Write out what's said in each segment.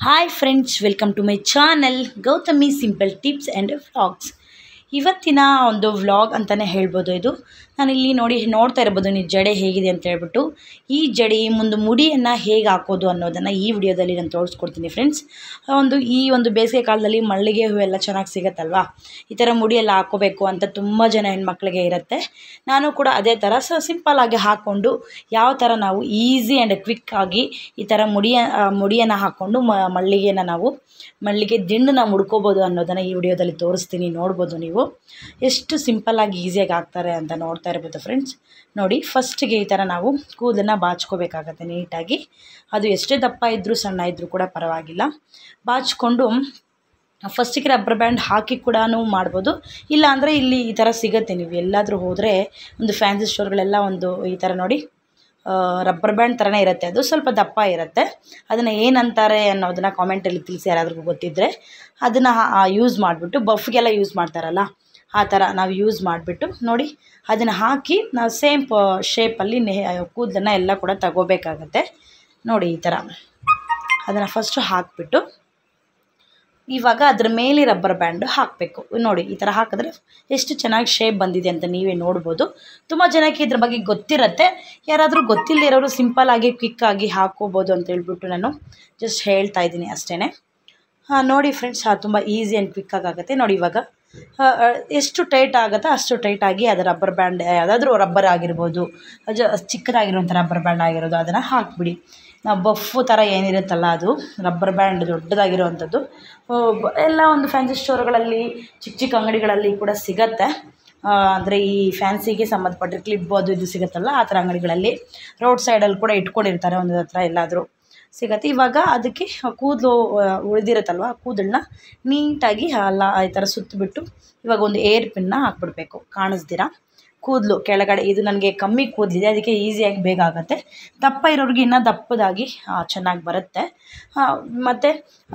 hi friends welcome to my channel Gautami simple tips and vlogs ಇವತ್ತಿನ ಒಂದು vlog ಅಂತಲೇ ಹೇಳ್ಬೋದು ಇದು ನಾನಿಲ್ಲಿ ನೋಡಿ ನೋಡ್ತಾ ಇರ್ಬೋದು ನೀವು ಜಡೆ ಹೇಗಿದೆ ಅಂತ ಹೇಳ್ಬಿಟ್ಟು ಈ ಜಡೆ ಮುಂದೆ ಮುಡಿಯನ್ನು ಹೇಗೆ ಹಾಕೋದು ಅನ್ನೋದನ್ನು ಈ ವಿಡಿಯೋದಲ್ಲಿ ನಾನು ತೋರಿಸ್ಕೊಡ್ತೀನಿ ಫ್ರೆಂಡ್ಸ್ ಒಂದು ಈ ಒಂದು ಬೇಸಿಗೆ ಕಾಲದಲ್ಲಿ ಮಲ್ಲಿಗೆ ಹೂವೆಲ್ಲ ಚೆನ್ನಾಗಿ ಸಿಗುತ್ತಲ್ವಾ ಈ ಥರ ಮುಡಿಯೆಲ್ಲ ಹಾಕೋಬೇಕು ಅಂತ ತುಂಬ ಜನ ಹೆಣ್ಮಕ್ಳಿಗೆ ಇರುತ್ತೆ ನಾನು ಕೂಡ ಅದೇ ಥರ ಸೊ ಸಿಂಪಲ್ಲಾಗಿ ಹಾಕ್ಕೊಂಡು ಯಾವ ಥರ ನಾವು ಈಸಿ ಆ್ಯಂಡ್ ಕ್ವಿಕ್ಕಾಗಿ ಈ ಥರ ಮುಡಿಯ ಆ, ಮುಡಿಯನ್ನು ಹಾಕ್ಕೊಂಡು ಮ ಮಲ್ಲಿಗೆನ ನಾವು ಮಲ್ಲಿಗೆ ದಿಂಡನ್ನ ಮುಡ್ಕೋಬೋದು ಅನ್ನೋದನ್ನು ಈ ವಿಡಿಯೋದಲ್ಲಿ ತೋರಿಸ್ತೀನಿ ನೋಡ್ಬೋದು ನೀವು ಎಷ್ಟು ಸಿಂಪಲ್ಲಾಗಿ ಈಸಿಯಾಗಿ ಹಾಕ್ತಾರೆ ಅಂತ ನೋಡ್ತಾ ಇರ್ಬೋದು ಫ್ರೆಂಡ್ಸ್ ನೋಡಿ ಫಸ್ಟಿಗೆ ಈ ಥರ ನಾವು ಕೂದಲನ್ನ ಬಾಚ್ಕೋಬೇಕಾಗತ್ತೆ ನೀಟಾಗಿ ಅದು ಎಷ್ಟೇ ದಪ್ಪ ಇದ್ದರೂ ಸಣ್ಣ ಇದ್ದರೂ ಕೂಡ ಪರವಾಗಿಲ್ಲ ಬಾಚ್ಕೊಂಡು ಫಸ್ಟಿಗೆ ರಬ್ಬರ್ ಬ್ಯಾಂಡ್ ಹಾಕಿ ಕೂಡ ಮಾಡ್ಬೋದು ಇಲ್ಲ ಅಂದರೆ ಇಲ್ಲಿ ಈ ಥರ ಸಿಗುತ್ತೆ ನೀವು ಎಲ್ಲಾದರೂ ಹೋದರೆ ಒಂದು ಫ್ಯಾನ್ಸಿ ಸ್ಟೋರ್ಗಳೆಲ್ಲ ಒಂದು ಈ ಥರ ನೋಡಿ ರಬ್ಬರ್ ಬ್ಯಾಂಡ್ ಥರನೇ ಇರುತ್ತೆ ಅದು ಸ್ವಲ್ಪ ದಪ್ಪ ಇರುತ್ತೆ ಅದನ್ನು ಏನಂತಾರೆ ಅನ್ನೋದನ್ನು ಕಾಮೆಂಟಲ್ಲಿ ತಿಳಿಸಿ ಯಾರಾದ್ರೂ ಗೊತ್ತಿದ್ದರೆ ಅದನ್ನು ಯೂಸ್ ಮಾಡಿಬಿಟ್ಟು ಬಫ್ಗೆಲ್ಲ ಯೂಸ್ ಮಾಡ್ತಾರಲ್ಲ ಆ ಥರ ನಾವು ಯೂಸ್ ಮಾಡಿಬಿಟ್ಟು ನೋಡಿ ಅದನ್ನು ಹಾಕಿ ನಾವು ಸೇಮ್ ಪ ಶೇಪಲ್ಲಿ ನೆ ಕೂದಲನ್ನ ಎಲ್ಲ ಕೂಡ ತಗೋಬೇಕಾಗತ್ತೆ ನೋಡಿ ಈ ಥರ ಅದನ್ನು ಫಸ್ಟು ಹಾಕಿಬಿಟ್ಟು ಇವಾಗ ಅದ್ರ ಮೇಲೆ ರಬ್ಬರ್ ಬ್ಯಾಂಡ್ ಹಾಕಬೇಕು ನೋಡಿ ಈ ಥರ ಹಾಕಿದ್ರೆ ಎಷ್ಟು ಚೆನ್ನಾಗಿ ಶೇಪ್ ಬಂದಿದೆ ಅಂತ ನೀವೇ ನೋಡ್ಬೋದು ತುಂಬ ಜನಕ್ಕೆ ಇದ್ರ ಬಗ್ಗೆ ಗೊತ್ತಿರುತ್ತೆ ಯಾರಾದರೂ ಗೊತ್ತಿಲ್ಲದೆ ಇರೋರು ಸಿಂಪಲ್ಲಾಗಿ ಕ್ವಿಕ್ಕಾಗಿ ಹಾಕ್ಕೋಬೋದು ಅಂತ ಹೇಳ್ಬಿಟ್ಟು ನಾನು ಜಸ್ಟ್ ಹೇಳ್ತಾ ಇದ್ದೀನಿ ಅಷ್ಟೇ ಹಾಂ ನೋಡಿ ಫ್ರೆಂಡ್ಸ್ ಹಾಂ ತುಂಬ ಈಸಿ ಆ್ಯಂಡ್ ಕ್ವಿಕ್ಕಾಗಿ ಆಗುತ್ತೆ ನೋಡಿ ಇವಾಗ ಆ, ಆ, ಎಷ್ಟು ಟೈಟ್ ಆಗುತ್ತೋ ಅಷ್ಟು ಟೈಟಾಗಿ ಅದು ರಬ್ಬರ್ ಬ್ಯಾಂಡ್ ಯಾವುದಾದ್ರೂ ರಬ್ಬರ್ ಆಗಿರ್ಬೋದು ಜ ಚಿಕ್ಕದಾಗಿರುವಂಥ ರಬ್ಬರ್ ಬ್ಯಾಂಡ್ ಆಗಿರೋದು ಅದನ್ನು ಹಾಕಿಬಿಡಿ ನಾವು ಬಫ್ಫು ಥರ ಏನಿರುತ್ತಲ್ಲ ಅದು ರಬ್ಬರ್ ಬ್ಯಾಂಡ್ ದೊಡ್ಡದಾಗಿರುವಂಥದ್ದು ಆ, ಬ- ಎಲ್ಲ ಒಂದು ಫ್ಯಾನ್ಸಿ ಸ್ಟೋರ್ಗಳಲ್ಲಿ ಚಿಕ್ಕ ಚಿಕ್ಕ ಅಂಗಡಿಗಳಲ್ಲಿ ಕೂಡ ಸಿಗತ್ತೆ ಅಂದರೆ ಈ ಫ್ಯಾನ್ಸಿಗೆ ಸಂಬಂಧಪಟ್ಟ ಕ್ಲಿಪ್ ಅದು ಇದು ಸಿಗುತ್ತಲ್ಲ ಆ ಥರ ಅಂಗಡಿಗಳಲ್ಲಿ ರೋಡ್ ಸೈಡಲ್ಲಿ ಕೂಡ ಇಟ್ಕೊಂಡಿರ್ತಾರೆ ಒಂದು ಹತ್ರ ಎಲ್ಲಾದರೂ ಸಿಗತ್ತೆ ಇವಾಗ ಅದಕ್ಕೆ ಕೂದಲು ಉಳಿದಿರುತ್ತಲ್ವ ಕೂದಲನ್ನ ನೀಟಾಗಿ ಅಲ್ಲ ಈ ಥರ ಸುತ್ತಿಬಿಟ್ಟು ಇವಾಗ ಒಂದು ಏರ್ ಪಿನ್ನ ಹಾಕ್ಬಿಡ್ಬೇಕು ಕಾಣಿಸ್ದಿರ ಕೂದಲು ಕೆಳಗಡೆ ಇದು ನನಗೆ ಕಮ್ಮಿ ಕೂದಲಿದೆ ಅದಕ್ಕೆ ಈಸಿಯಾಗಿ ಬೇಗ ಆಗುತ್ತೆ ದಪ್ಪ ಇರೋರಿಗೆ ಇನ್ನೂ ದಪ್ಪದಾಗಿ ಚೆನ್ನಾಗಿ ಬರುತ್ತೆ ಮತ್ತು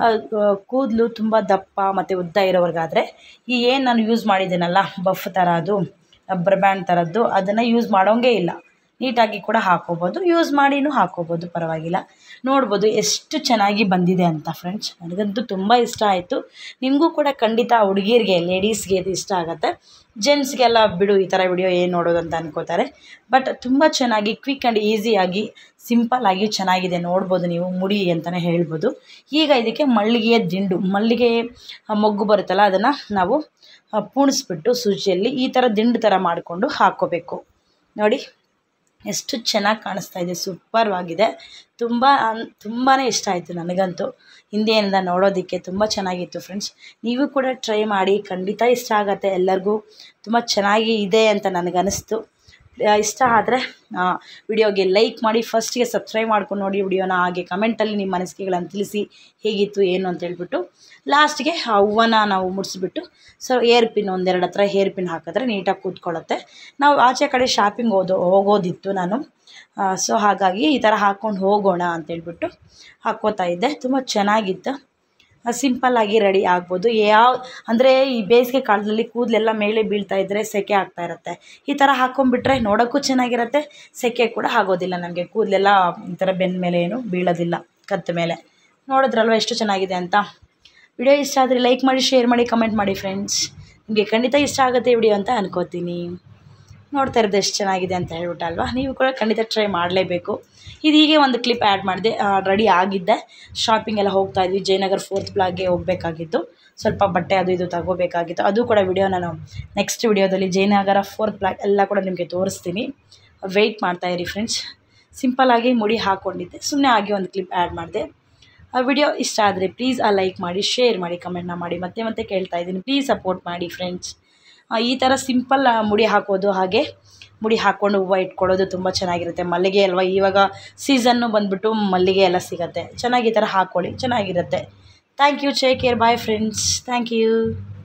ಕೂದಲು ತುಂಬ ದಪ್ಪ ಮತ್ತು ಉದ್ದ ಇರೋವ್ರಿಗಾದರೆ ಈ ಏನು ನಾನು ಯೂಸ್ ಮಾಡಿದ್ದೀನಲ್ಲ ಬಫ್ ಥರ ಅದು ರಬ್ಬರ್ ಬ್ಯಾಂಡ್ ಥರದ್ದು ಅದನ್ನು ಯೂಸ್ ಮಾಡೋಂಗೇ ಇಲ್ಲ ನೀಟಾಗಿ ಕೂಡ ಹಾಕೋಬೋದು ಯೂಸ್ ಮಾಡಿನೂ ಹಾಕೋಬೋದು ಪರವಾಗಿಲ್ಲ ನೋಡ್ಬೋದು ಎಷ್ಟು ಚೆನ್ನಾಗಿ ಬಂದಿದೆ ಅಂತ ಫ್ರೆಂಡ್ಸ್ ನನಗಂತೂ ತುಂಬ ಇಷ್ಟ ಆಯಿತು ನಿಮಗೂ ಕೂಡ ಖಂಡಿತ ಹುಡುಗಿರಿಗೆ ಲೇಡೀಸ್ಗೆ ಇದು ಇಷ್ಟ ಆಗುತ್ತೆ ಜೆಂಟ್ಸ್ಗೆಲ್ಲ ಬಿಡು ಈ ಥರ ವಿಡಿಯೋ ಏನು ನೋಡೋದು ಅಂತ ಅನ್ಕೋತಾರೆ ಬಟ್ ತುಂಬ ಚೆನ್ನಾಗಿ ಕ್ವಿಕ್ ಆ್ಯಂಡ್ ಈಸಿಯಾಗಿ ಸಿಂಪಲ್ಲಾಗಿ ಚೆನ್ನಾಗಿದೆ ನೋಡ್ಬೋದು ನೀವು ಮುಡಿ ಅಂತಲೇ ಹೇಳ್ಬೋದು ಈಗ ಇದಕ್ಕೆ ಮಲ್ಲಿಗೆಯ ದಿಂಡು ಮಲ್ಲಿಗೆ ಆ, ಮೊಗ್ಗು ಬರುತ್ತಲ್ಲ ಅದನ್ನು ನಾವು ಆ, ಪೂಣಿಸ್ಬಿಟ್ಟು ಸೂಜಿಯಲ್ಲಿ ಈ ಥರ ದಿಂಡು ಥರ ಮಾಡಿಕೊಂಡು ಹಾಕ್ಕೋಬೇಕು ನೋಡಿ ಎಷ್ಟು ಚೆನ್ನಾಗಿ ಕಾಣಿಸ್ತಾ ಇದೆ ಸೂಪರ್ವಾಗಿದೆ ತುಂಬ ಅನ್ ತುಂಬಾ ಇಷ್ಟ ಆಯಿತು ನನಗಂತೂ ಹಿಂದೆಯಿಂದ ನೋಡೋದಕ್ಕೆ ತುಂಬ ಚೆನ್ನಾಗಿತ್ತು ಫ್ರೆಂಡ್ಸ್ ನೀವು ಕೂಡ ಟ್ರೈ ಮಾಡಿ ಖಂಡಿತ ಇಷ್ಟ ಆಗುತ್ತೆ ಎಲ್ಲರಿಗೂ ತುಂಬ ಚೆನ್ನಾಗಿ ಇದೆ ಅಂತ ನನಗನ್ನಿಸ್ತು ಆ, ಇಷ್ಟ ಆದರೆ ವಿಡಿಯೋಗೆ ಲೈಕ್ ಮಾಡಿ ಫಸ್ಟಿಗೆ ಸಬ್ಸ್ಕ್ರೈಬ್ ಮಾಡ್ಕೊಂಡು ನೋಡಿ ವಿಡಿಯೋನ ಹಾಗೆ ಕಮೆಂಟಲ್ಲಿ ನಿಮ್ಮ ಅನಿಸಿಕೆಗಳನ್ನು ತಿಳಿಸಿ ಹೇಗಿತ್ತು ಏನು ಅಂತ ಹೇಳ್ಬಿಟ್ಟು ಲಾಸ್ಟ್ಗೆ ಆ ಹೂವನ್ನ ನಾವು ಮುಡಿಸ್ಬಿಟ್ಟು ಸೊ ಏರ್ ಪಿನ್ ಒಂದೆರಡು ಹತ್ರ ಹೇರ್ ಪಿನ್ ಹಾಕಿದ್ರೆ ನೀಟಾಗಿ ಕೂತ್ಕೊಳ್ಳುತ್ತೆ ನಾವು ಆಚೆ ಕಡೆ ಶಾಪಿಂಗ್ ಹೋದೋ ಹೋಗೋದಿತ್ತು ನಾನು ಸೊ ಹಾಗಾಗಿ ಈ ಥರ ಹಾಕ್ಕೊಂಡು ಹೋಗೋಣ ಅಂತೇಳ್ಬಿಟ್ಟು ಹಾಕ್ಕೋತಾ ಇದ್ದೆ ತುಂಬ ಚೆನ್ನಾಗಿತ್ತು ಸಿಂಪಲ್ಲಾಗಿ ರೆಡಿ ಆಗ್ಬೋದು ಯಾವ ಅಂದರೆ ಈ ಬೇಸಿಗೆ ಕಾಲದಲ್ಲಿ ಕೂದಲೆಲ್ಲ ಮೇಲೆ ಬೀಳ್ತಾ ಇದ್ದರೆ ಸೆಕೆ ಆಗ್ತಾ ಇರುತ್ತೆ ಈ ಥರ ಹಾಕ್ಕೊಂಡ್ಬಿಟ್ರೆ ನೋಡೋಕ್ಕೂ ಚೆನ್ನಾಗಿರುತ್ತೆ ಸೆಕೆ ಕೂಡ ಆಗೋದಿಲ್ಲ ನನಗೆ ಕೂದಲೆಲ್ಲ ಈ ಥರ ಬೆನ್ನ ಮೇಲೆ ಏನು ಬೀಳೋದಿಲ್ಲ ಕತ್ತ ಮೇಲೆ ನೋಡಿದ್ರಲ್ವ ಎಷ್ಟು ಚೆನ್ನಾಗಿದೆ ಅಂತ ವಿಡಿಯೋ ಇಷ್ಟ ಆದರೆ ಲೈಕ್ ಮಾಡಿ ಶೇರ್ ಮಾಡಿ ಕಮೆಂಟ್ ಮಾಡಿ ಫ್ರೆಂಡ್ಸ್ ನಿಮಗೆ ಖಂಡಿತ ಇಷ್ಟ ಆಗುತ್ತೆ ವಿಡಿಯೋ ಅಂತ ಅನ್ಕೋತೀನಿ ನೋಡ್ತಾ ಇರೋದು ಎಷ್ಟು ಚೆನ್ನಾಗಿದೆ ಅಂತ ಹೇಳ್ಬಿಟ್ಟಲ್ವಾ ನೀವು ಕೂಡ ಖಂಡಿತ ಟ್ರೈ ಮಾಡಲೇಬೇಕು ಇದು ಹೀಗೆ ಒಂದು ಕ್ಲಿಪ್ ಆ್ಯಡ್ ಮಾಡಿದೆ ರೆಡಿ ಆಗಿದ್ದೆ ಶಾಪಿಂಗ್ ಎಲ್ಲ ಹೋಗ್ತಾ ಇದ್ವಿ ಜಯನಗರ್ ಫೋರ್ತ್ ಬ್ಲಾಗ್ಗೆ ಹೋಗಬೇಕಾಗಿತ್ತು ಸ್ವಲ್ಪ ಬಟ್ಟೆ ಅದು ಇದು ತಗೋಬೇಕಾಗಿತ್ತು ಅದು ಕೂಡ ವಿಡಿಯೋ ನಾನು ನೆಕ್ಸ್ಟ್ ವಿಡಿಯೋದಲ್ಲಿ ಜಯನಗರ ಫೋರ್ತ್ ಬ್ಲಾಗ್ ಎಲ್ಲ ಕೂಡ ನಿಮಗೆ ತೋರಿಸ್ತೀನಿ ವೆಯ್ಟ್ ಮಾಡ್ತಾ ಇರಿ ಫ್ರೆಂಡ್ಸ್ ಸಿಂಪಲ್ಲಾಗಿ ಮುಡಿ ಹಾಕ್ಕೊಂಡಿದ್ದೆ ಸುಮ್ಮನೆ ಆಗಿ ಒಂದು ಕ್ಲಿಪ್ ಆ್ಯಡ್ ಮಾಡಿದೆ ಆ ವಿಡಿಯೋ ಇಷ್ಟ ಆದರೆ ಪ್ಲೀಸ್ ಆ ಲೈಕ್ ಮಾಡಿ ಶೇರ್ ಮಾಡಿ ಕಮೆಂಟ್ನ ಮಾಡಿ ಮತ್ತೆ ಮತ್ತೆ ಕೇಳ್ತಾ ಇದ್ದೀನಿ ಪ್ಲೀಸ್ ಸಪೋರ್ಟ್ ಮಾಡಿ ಫ್ರೆಂಡ್ಸ್ ಈ ಥರ ಸಿಂಪಲ್ ಮುಡಿ ಹಾಕೋದು ಹಾಗೆ ಮುಡಿ ಹಾಕ್ಕೊಂಡು ಹೂವು ಇಟ್ಕೊಳ್ಳೋದು ತುಂಬ ಚೆನ್ನಾಗಿರುತ್ತೆ ಮಲ್ಲಿಗೆ ಅಲ್ವಾ ಇವಾಗ ಸೀಸನ್ನು ಬಂದುಬಿಟ್ಟು ಮಲ್ಲಿಗೆ ಎಲ್ಲ ಸಿಗುತ್ತೆ ಚೆನ್ನಾಗಿ ಈ ಥರ ಹಾಕ್ಕೊಳ್ಳಿ ಚೆನ್ನಾಗಿರುತ್ತೆ thank you take care bye friends thank you